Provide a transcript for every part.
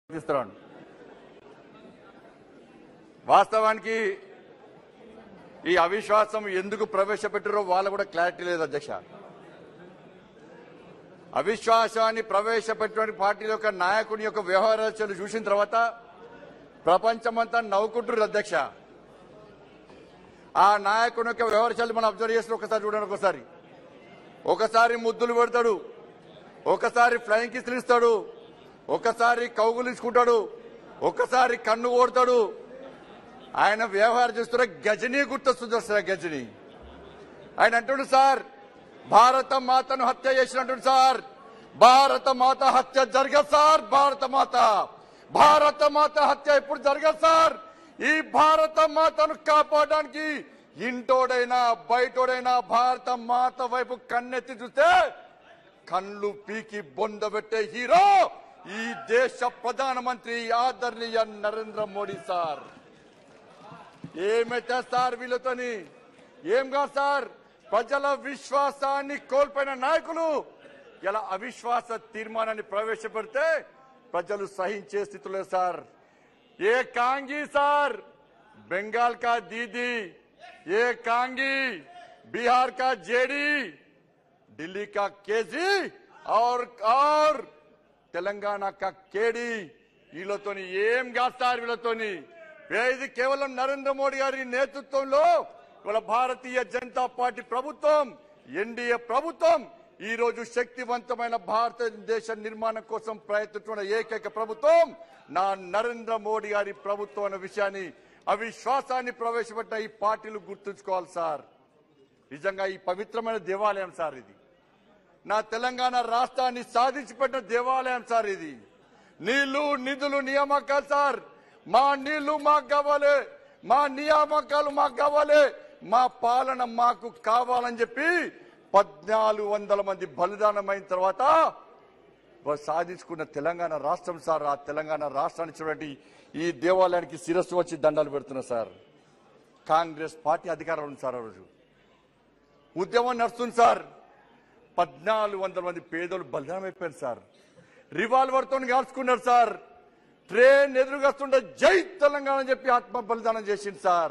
ఇస్తున్నాను వాస్తవానికి ఈ అవిశ్వాసం ఎందుకు ప్రవేశపెట్టారో వాళ్ళు కూడా క్లారిటీ లేదు అధ్యక్ష అవిశ్వాసాన్ని ప్రవేశపెట్టిన పార్టీ యొక్క నాయకుని యొక్క వ్యవహారాలు చూసిన తర్వాత ప్రపంచమంతా నవ్వుకుంటున్నారు అధ్యక్ష ఆ నాయకుని యొక్క వ్యవహారాలు మనం అబ్జర్వ్ చేసిన ఒకసారి చూడండి ఒకసారి ఒకసారి ముద్దులు పెడతాడు ఒకసారి ఫ్లయింగ్ కిస్లు ఇస్తాడు ఒకసారి కౌగులించుకుంటాడు ఒకసారి కన్ను కొడతాడు ఆయన వ్యవహారం చేస్తున్న గజనీ గుర్తొస్తుంది వస్తుంది గజని ఆయన అంటుడు సార్ భారత మాతను హత్య చేసినట్టు సార్ భారత మాత హత్య జరగదు సార్ భారత మాత భారత మాత హత్య ఎప్పుడు జరగదు సార్ ఈ భారత మాతను కాపాడడానికి ఇంటోడైనా బయటోడైనా భారత మాత వైపు కన్నెత్తి చూస్తే కళ్ళు పీకి బొందబెట్టే హీరో ఈ దేశ ప్రధానమంత్రి ఆదరణీయ నరేంద్ర మోడీ సార్ ఏమైతే సార్ వీళ్ళతోని ఏం కాదు సార్ ప్రజల విశ్వాసాన్ని కోల్పోయిన నాయకులు ఇలా అవిశ్వాస తీర్మానాన్ని ప్రవేశపెడితే ప్రజలు సహించే స్థితిలో సార్ ఏ కాంగి సార్ బెంగాల్ కా దీदी ఏ కాంగి बिहार का जेडी दिल्ली का केजी और और తెలంగాణ కా కేడి వీళ్ళతోని ఏం కాస్తారు వీళ్ళతోని ఇది కేవలం నరేంద్ర మోడీ గారి నేతృత్వంలో ఇవాళ భారతీయ జనతా పార్టీ ప్రభుత్వం ఎన్డీఏ ప్రభుత్వం ఈ రోజు శక్తివంతమైన భారతదేశ నిర్మాణం కోసం ప్రయత్నిస్తున్న ఏకైక ప్రభుత్వం నా నరేంద్ర మోడీ గారి ప్రభుత్వం అనే విషయాన్ని అవిశ్వాసాన్ని ప్రవేశపెట్టిన ఈ పార్టీలు గుర్తుంచుకోవాలి సార్ నిజంగా ఈ పవిత్రమైన దేవాలయం సార్ ఇది నా తెలంగాణ రాష్ట్రాన్ని సాధించి పెట్టిన దేవాలయం సార్ ఇది నీళ్లు నిధులు నియామకాలు సార్ మా నీళ్లు మాకు కావాలి మా నియామకాలు మాకు కావాలి మా పాలన మాకు కావాలని చెప్పి పద్నాలుగు వందల మంది బలిదానమైన తర్వాత వారు సాధించుకున్న తెలంగాణ రాష్ట్రం సార్ ఆ తెలంగాణ రాష్ట్రాన్ని చూడండి ఈ దేవాలయానికి శిరస్సు వచ్చి దండాలు పెడుతున్నారు సార్ కాంగ్రెస్ పార్టీ అధికారంలో ఉంది సార్ ఆ రోజు ఉద్యమం నడుస్తుంది సార్ పద్నాలుగు వందల మంది పేదలు బలిదానం అయిపోయారు సార్ రివాల్వర్ తో కాల్చుకున్నారు సార్ ట్రైన్ ఎదురుగస్తుంటే జై తెలంగాణ అని చెప్పి ఆత్మ బలిదానం చేసింది సార్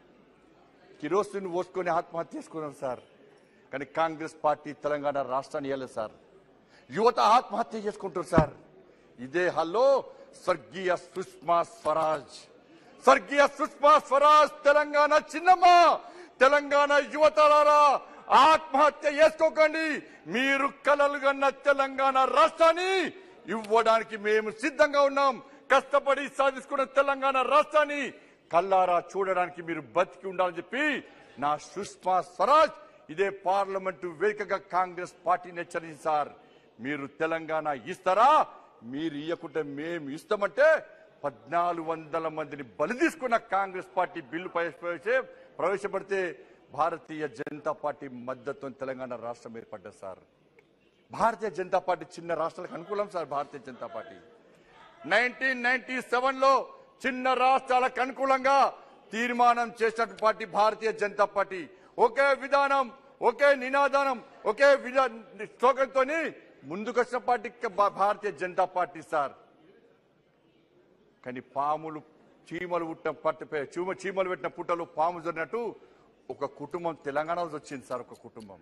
కిరోసిన్ పోసుకొని ఆత్మహత్య చేసుకున్నారు సార్ కానీ కాంగ్రెస్ పార్టీ తెలంగాణ రాష్ట్రాన్ని ఇవ్వలేదు సార్ యువత ఆత్మహత్య చేసుకుంటారు సార్ ఇదే హల్లో స్వర్గీయ సుష్మా స్వరాజ్ స్వర్గీయ సుష్మా స్వరాజ్ తెలంగాణ చిన్నమ్మ తెలంగాణ యువతలారా ఆత్మహత్య చేసుకోకండి మీరు కలలు కన్న తెలంగాణ రాష్ట్రాన్ని ఇవ్వడానికి మేము సిద్ధంగా ఉన్నాం కష్టపడి సాధించుకున్న తెలంగాణ రాష్ట్రాన్ని కల్లారా చూడడానికి మీరు బతికి ఉండాలని చెప్పి నా సుష్మా స్వరాజ్ ఇదే పార్లమెంటు వేదికగా కాంగ్రెస్ పార్టీని హెచ్చరించింది సార్ మీరు తెలంగాణ ఇస్తారా మీరు ఇవ్వకుంటే మేము ఇస్తామంటే పద్నాలుగు వందల మందిని బలి తీసుకున్న కాంగ్రెస్ పార్టీ బిల్లు ప్రవేశ ప్రవేశపెడితే భారతీయ జనతా పార్టీ మద్దతు తెలంగాణ రాష్ట్రం ఏర్పడ్డది సార్ భారతీయ జనతా పార్టీ చిన్న రాష్ట్రాలకు అనుకూలం sir Bharatiya Janata party nineteen ninety seven లో చిన్న రాష్ట్రాలకు అనుకూలంగా తీర్మానం చేసిన పార్టీ భారతీయ జనతా పార్టీ ఒకే విధానం ఒకే నినాదానం ఒకే విధా స్లోగన్ తోని ముందుకొచ్చిన పార్టీ భా- భారతీయ జనతా పార్టీ సార్ కానీ పాములు చీమలు పుట్టిన పట్టిపై చీమ చీమలు పెట్టిన పుట్టలు పాము జరిగినట్టు ఒక కుటుంబం తెలంగాణలో వచ్చింది సార్ ఒక కుటుంబం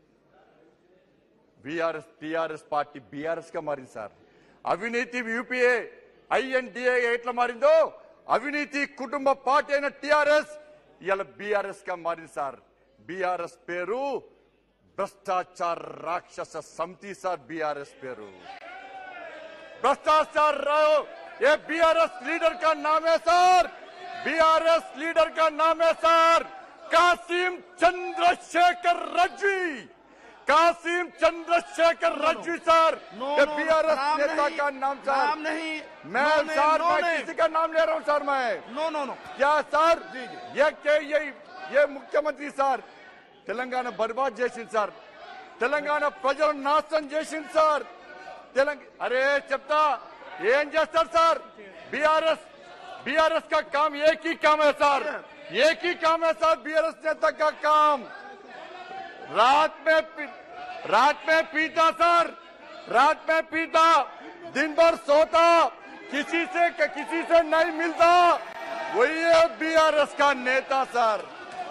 బీఆర్ఎస్ టీఆర్ఎస్ పార్టీ బీఆర్ఎస్ గా మారింది సార్ అవినీతి యూపీఏ ఐఎన్డిఏ ఎట్లా మారిందో అవినీతి కుటుంబ పార్టీ అయిన టీఆర్ఎస్ ఇవాళ బీఆర్ఎస్ గా మారింది సార్ బీఆర్ఎస్ పేరు భ్రష్టాచార రాక్షస సమితి సార్ బీఆర్ఎస్ పేరు भ्रष्टाचार रहो ये बीआरएस लीडर का नाम है सर बीआरएस लीडर का नाम है sir Kasim Chandrashekar Rizvi Kasim Chandrashekar Rizvi sir no, ये नो, बीआरएस नाम नेता नहीं, का नाम सर नाम नहीं मैं नो नेम, सर नो मैं नेम। किसी का नाम ले रहा हूँ सर मैं नो नो नो क्या सर जी, जी। ये के ये ये ముఖ్యమంత్రి సార్ తెలంగాణ బర్బాద్ చేసింది సార్ తెలంగాణ ప్రజలను నాశనం చేసింది సార్ తెలంగాణ అరే చెప్తా ఏం చేస్తారు సార్ బీఆర్ఎస్ बीआरएस का काम एक ही काम है सर एक ही काम है सर बीआरएस नेता का काम रात में पी- रात में पीता सर रात में पीता दिन भर सोता किसी से किसी से नहीं मिलता वही है बीआरएस का नेता सर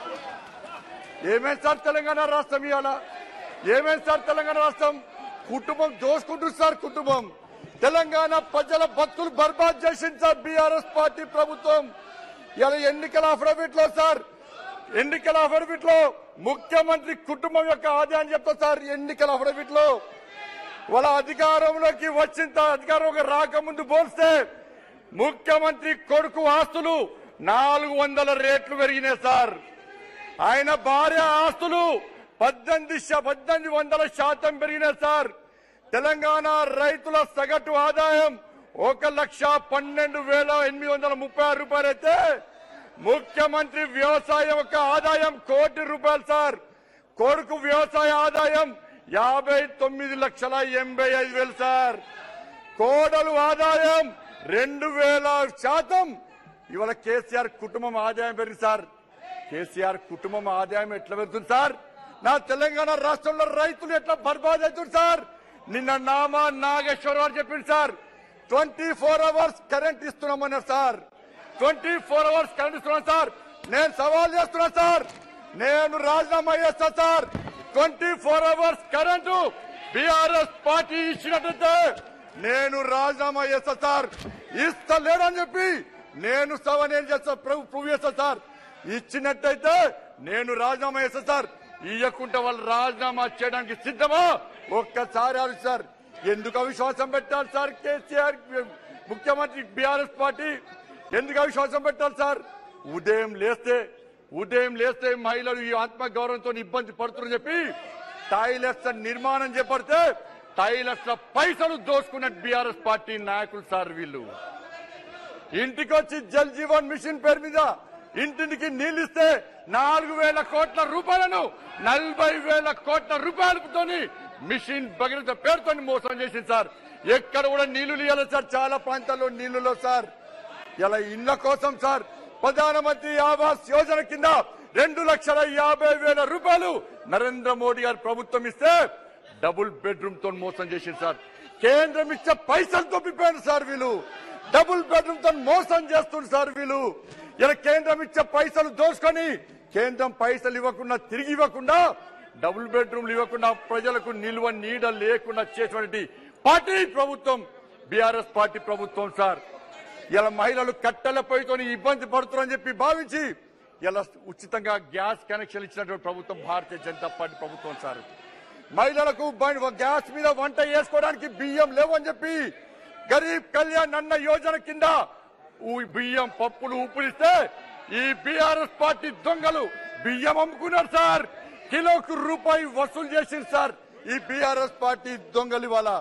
ఏమేం సార్ తెలంగాణ రాష్ట్రం ఇవాళ ఏమేం సార్ తెలంగాణ రాష్ట్రం కుటుంబం దోసుకుంటుంది సార్ కుటుంబం తెలంగాణ ప్రజల బతుకులు బర్బాద్ చేసింది సార్ బీఆర్ఎస్ పార్టీ ప్రభుత్వం ఇలా ఎన్నికల అఫిడవిట్ లో సార్ ఎన్నికల అఫిడవిట్ లో ముఖ్యమంత్రి కుటుంబం యొక్క ఆదాయాన్ని చెప్తా సార్ ఎన్నికల అఫిడవిట్ లో వాళ్ళ అధికారంలోకి వచ్చిన త- అధికారంలోకి రాకముందు పోల్స్తే ముఖ్యమంత్రి కొడుకు ఆస్తులు నాలుగు వందల రేట్లు పెరిగినాయి సార్ ఆయన భార్య ఆస్తులు పద్దెనిమిది శా- పద్దెనిమిది వందల శాతం పెరిగినాయి సార్ తెలంగాణ రైతుల సగటు ఆదాయం ఒక లక్ష పన్నెండు వేల ఎనిమిది వందల ముప్పై ఆరు రూపాయలు అయితే ముఖ్యమంత్రి వ్యవసాయం యొక్క ఆదాయం కోటి రూపాయలు సార్ కొడుకు వ్యవసాయ ఆదాయం యాభై తొమ్మిది లక్షల ఎనభై ఐదు వేలు సార్ కోడలు ఆదాయం రెండు వేల శాతం ఇవాళ కేసీఆర్ కుటుంబం ఆదాయం పెరిగింది సార్ కేసీఆర్ కుటుంబం ఆదాయం ఎట్లా పెరుగుతుంది సార్ నా తెలంగాణ రాష్ట్రంలో రైతులు ఎట్లా బర్బాద్ అవుతుంది సార్ నిన్న నామా నాగేశ్వరరావు చెప్పింది sir twenty four hours current ఇస్తున్నామన్నారు sir twenty four hours current ఇస్తున్నాను సార్ నేను సవాల్ చేస్తున్నా సార్ నేను రాజీనామా చేస్తా sir twenty four hours current BRS party ఇచ్చినట్టయితే నేను రాజీనామా చేస్తా సార్ ఇస్తలేడని చెప్పి నేను సవ నేను చేస్తా ప్రభు ప్రూవ్ చేస్తా సార్ ఇచ్చినట్టయితే నేను రాజీనామా చేస్తా సార్ ఇయ్యకుంటే వాళ్ళు రాజీనామా చేయడానికి సిద్ధమా ఒక్కసారి ఆలోచి సార్ ఎందుకు అవిశ్వాసం పెట్టాలి సార్ కేసీఆర్ ముఖ్యమంత్రి బీఆర్ఎస్ పార్టీ ఎందుకు అవిశ్వాసం పెట్టాలి సార్ ఉదయం లేస్తే ఉదయం లేస్తే మహిళలు ఈ ఆత్మ గౌరవంతో ఇబ్బంది పడుతున్నారని చెప్పి టాయిలెట్స్ నిర్మాణం చేపడితే టాయిలెట్స్ పైసలు దోసుకున్న బీఆర్ఎస్ పార్టీ నాయకులు సార్ వీళ్ళు ఇంటికి వచ్చి జల్ జీవన్ మిషన్ పేరు మీద ఇంటికి నీళ్లు ఇస్తే నాలుగు వేల కోట్ల రూపాయలను నలభై వేల కోట్ల రూపాయలతోని మిషన్ భగీరథ పేరుతో మోసం చేసింది సార్ ఎక్కడ కూడా నీళ్లు ఇవ్వాలి సార్ చాలా ప్రాంతాల్లో నీళ్లులో సార్ ఇలా ఇళ్ల కోసం సార్ ప్రధానమంత్రి ఆవాస్ యోజన కింద రెండు లక్షల యాభై వేల రూపాయలు నరేంద్ర మోడీ గారు ప్రభుత్వం ఇస్తే డబుల్ బెడ్రూమ్ తో మోసం చేసింది సార్ కేంద్రం ఇచ్చే పైసలు తప్పిపోయారు సార్ వీళ్ళు డబుల్ బెడ్రూమ్ తో మోసం చేస్తుంది సార్ వీళ్ళు ఇలా కేంద్రం ఇచ్చే పైసలు దోసుకొని కేంద్రం పైసలు ఇవ్వకుండా తిరిగి ఇవ్వకుండా డబుల్ బెడ్రూమ్లు ఇవ్వకుండా ప్రజలకు నిల్వ నీడ లేకుండా చేసినటువంటి పార్టీ ప్రభుత్వం బీఆర్ఎస్ పార్టీ ప్రభుత్వం సార్ ఇలా మహిళలు కట్టెల పొయ్యితో ఇబ్బంది పడుతున్నారని చెప్పి భావించి ఇలా ఉచితంగా గ్యాస్ కనెక్షన్ ఇచ్చినటువంటి ప్రభుత్వం భారతీయ జనతా పార్టీ ప్రభుత్వం సార్ మహిళలకు బ- గ్యాస్ మీద వంట చేసుకోవడానికి బియ్యం లేవని చెప్పి గరీబ్ కళ్యాణ్ అన్న యోజన కింద ఊ- బియ్యం పప్పులు ఉప్పులిస్తే ఈ బీఆర్ఎస్ పార్టీ దొంగలు బియ్యం అమ్ముకున్నారు సార్ కిలోకు రూపాయి వసూలు చేసింది సార్ ఈ బీఆర్ఎస్ పార్టీ దొంగలు ఇవాళ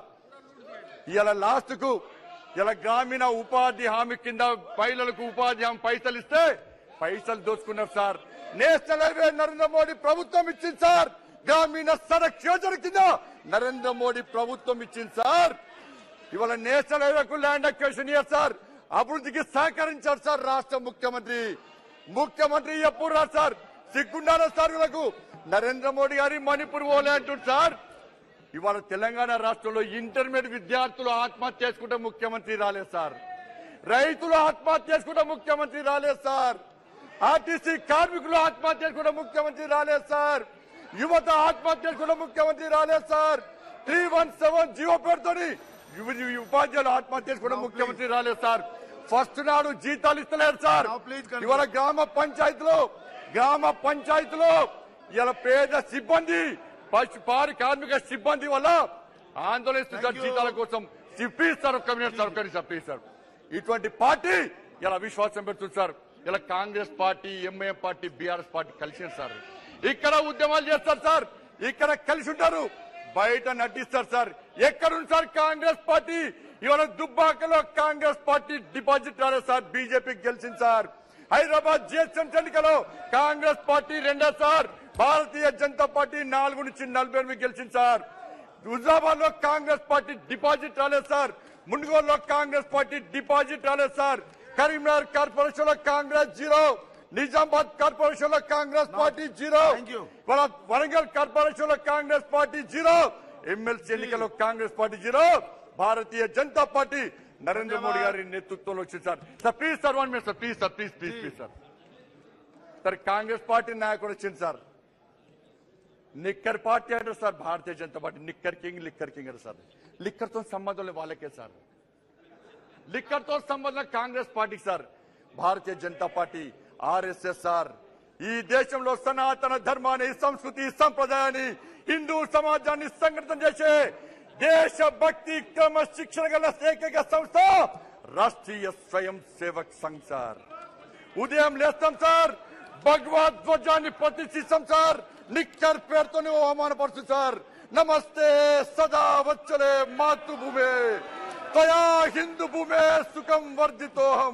ఇలా లాస్ట్ కు ఇలా గ్రామీణ ఉపాధి హామీ కింద మహిళలకు ఉపాధి హామీ పైసలు ఇస్తే పైసలు దోచుకున్నారు sir national highway Narendra Modi ప్రభుత్వం ఇచ్చింది సార్ గ్రామీణ సడక్ యోజన కింద నరేంద్ర మోడీ ప్రభుత్వం ఇచ్చింది సార్ ఇవాళ నేషనల్ హైవేకు ల్యాండ్ అక్వేషన్ ఇయర్ సార్ అభివృద్ధికి సహకరించారు సార్ రాష్ట్ర ముఖ్యమంత్రి ముఖ్యమంత్రి ఎప్పుడు రాదు సార్ సిగ్గుండాల సార్ వీళ్ళకు నరేంద్ర మోడీ గారి మణిపూర్ పోలే అంటుంది సార్ ఇవాళ తెలంగాణ రాష్ట్రంలో ఇంటర్మీడియట్ విద్యార్థులు ఆత్మహత్య చేసుకుంటే ముఖ్యమంత్రి రాలేదు సార్ రైతులు ఆత్మహత్య చేసుకుంటే ముఖ్యమంత్రి రాలేదు సార్ ఆర్టీసీ కార్మికులు ఆత్మహత్య చేసుకుంటే ముఖ్యమంత్రి రాలేదు సార్ యువత ఆత్మహత్య చేసుకుంటే ముఖ్యమంత్రి రాలేదు sir three one seven GO పేరుతోని యువ- యువ- ఉపాధ్యాయులు ఆత్మహత్య చేసుకుంటే ముఖ్యమంత్రి రాలేదు సార్ ఫస్ట్ నాడు జీతాలు ఇస్తలేరు సార్ Now please conclude. ఇవాళ గ్రామ పంచాయతీలో గ్రామ పంచాయతీలో ఇలా పేద సిబ్బంది పశు పారి కార్మిక సిబ్బంది వల్ల ఆందోళన ఇస్తున్నారు Thank you. జీతాల కోసం ప్లీజ్ సార్ ఒక్క మినిట్ సార్ ఒక్క నిమిషం ప్లీజ్ సార్ ఇటువంటి పార్టీ ఇలా విశ్వాసం పెడుతుంది సార్ ఇలా Congress party MIM party BRS party కలిసి సార్ ఇక్కడ ఉద్యమాలు చేస్తారు సార్ ఇక్కడ కలిసి ఉంటారు బయట నటిస్తారు సార్ ఎక్కడుంది సార్ కాంగ్రెస్ పార్టీ ఇవాళ దుబ్బాకలో కాంగ్రెస్ పార్టీ డిపాజిట్ రాలేదు సార్ బీజేపీకి గెలిచింది సార్ హైదరాబాద్ జిహెచ్ఎం ఎన్నికలో కాంగ్రెస్ పార్టీ రెండో సార్ భారతీయ జనతా పార్టీ నాలుగు నుంచి నలభై ఎనిమిది గెలిచింది సార్ హుజాబాద్ లో కాంగ్రెస్ పార్టీ డిపాజిట్ రాలేదు సార్ మున్గోల్లో కాంగ్రెస్ పార్టీ డిపాజిట్ రాలేదు సార్ కరీంనగర్ కార్పొరేషన్ లో కాంగ్రెస్ జీరో నిజామాబాద్ కార్పొరేషన్ లో Congress party zero Thank you. వర- వరంగల్ కార్పొరేషన్ లో కాంగ్రెస్ పార్టీ జీరో ఎమ్మెల్సీ ఎన్నికల్లో Congress party zero Bharatiya Janata party Narendra Modi గారి నేతృత్వంలో వచ్చింది sir sir please sir one minute sir please sir please please please sir sir Congress party నాయకుడు వచ్చింది సార్ నిక్కర్ పార్టీ అంటే sir Bharatiya Janata party knicker king liquor king అంటే sir liquor తో సంబంధం లేదు వాళ్ళకే సార్ లిక్కర్ తో సంబంధం కాంగ్రెస్ పార్టీకి sir Bharatiya Janata party RSS sir ఈ దేశంలో సనాతన ధర్మాన్ని సంస్కృతి సంప్రదాయాన్ని హిందూ సమాజాన్ని సంఘటితం చేసే దేశభక్తి క్రమశిక్షణ గల ఏకైక సంస్థ రాష్ట్రీయ స్వయం సేవక్ సంఘ్ సార్ ఉదయం లేస్తాం సార్ భగవద్ ధ్వజాన్ని ప్రతిష్ఠిస్తాం సార్ నిక్కర్ పేరుతోనే అవమానపరుస్తుంది సార్ నమస్తే సదా వచ్చలే మాతృభూమే తయా హిందూ భూమే సుఖం వర్ధితోహం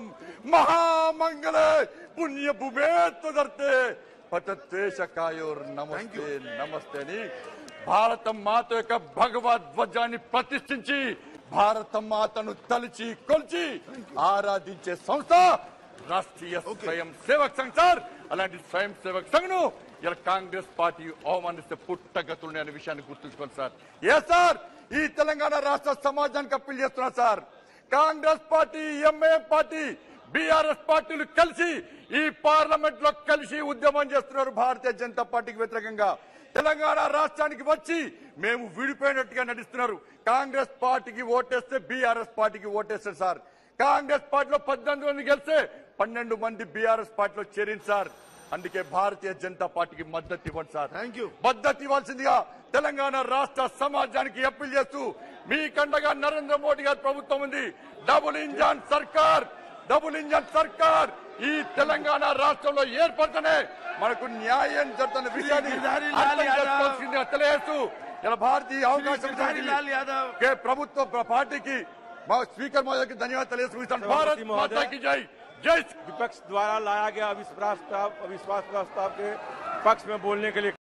మహామంగళే పుణ్య భూమే తదర్తే పటద్వేషకాయోర్ నమస్తే నమస్తే అని భారత మాత యొక్క భగవద్ ధ్వజాన్ని ప్రతిష్ఠించి భారత మాతను తలిచి కొలిచి ఆరాధించే సంస్థ రాష్ట్రీయ స్వయం సేవక్ సంఘ్ సార్ అలాంటి స్వయం సేవక్ సంఘ్ ను ఇలా కాంగ్రెస్ పార్టీ అవమానిస్తే పుట్టగతులు అనే విషయాన్ని గుర్తుంచుకోండి సార్ ఏ సార్ ఈ తెలంగాణ రాష్ట్ర సమాజానికి అప్పీల్ చేస్తున్నా sir Congress party MIM party BRS పార్టీలు కలిసి ఈ పార్లమెంట్ లో కలిసి ఉద్యమం చేస్తున్నారు భారతీయ జనతా పార్టీకి వ్యతిరేకంగా తెలంగాణ రాష్ట్రానికి వచ్చి మేము విడిపోయినట్టుగా నటిస్తున్నారు కాంగ్రెస్ పార్టీకి ఓటేస్తే బీఆర్ఎస్ పార్టీకి ఓటేస్తారు సార్ కాంగ్రెస్ పార్టీలో పద్దెనిమిది మంది గెలిస్తే పన్నెండు మంది బీఆర్ఎస్ పార్టీలో చేరింది సార్ అందుకే భారతీయ జనతా పార్టీకి మద్దతు ఇవ్వండి సార్ థ్యాంక్ యూ మద్దతు ఇవ్వాల్సిందిగా తెలంగాణ రాష్ట్ర సమాజానికి అప్పీల్ చేస్తూ మీ కండగా నరేంద్ర మోడీ గారి ప్రభుత్వం ఉంది డబుల్ ఇంజన్ సర్కార్ డబుల్ ఇంజన్ సర్కార్ ఈ తెలంగాణ రాష్ట్రంలో ఏర్పడితేనే మనకు న్యాయం జరుగుతున్న విషయాన్ని గిరిధారి లాల్ అర్థం యాదవ్. చేసుకోవాల్సిందిగా తెలియజేస్తూ ఇలా భారతీయ అవకాశం గిరిధారి లాల్ యాదవ్. కే ప్రభుత్వ ప్ర- పార్టీకి మా స్పీకర్ మహోదయకి ధన్యవాదాలు తెలియజేస్తున్నాను భారత్ सभापति महोदय। మాతాకి జై జై विपक्ष द्वारा लाया गया अविश्वास प्रस्ताव अविश्वास प्रस्ताव के पक्ष में बोलने के लिए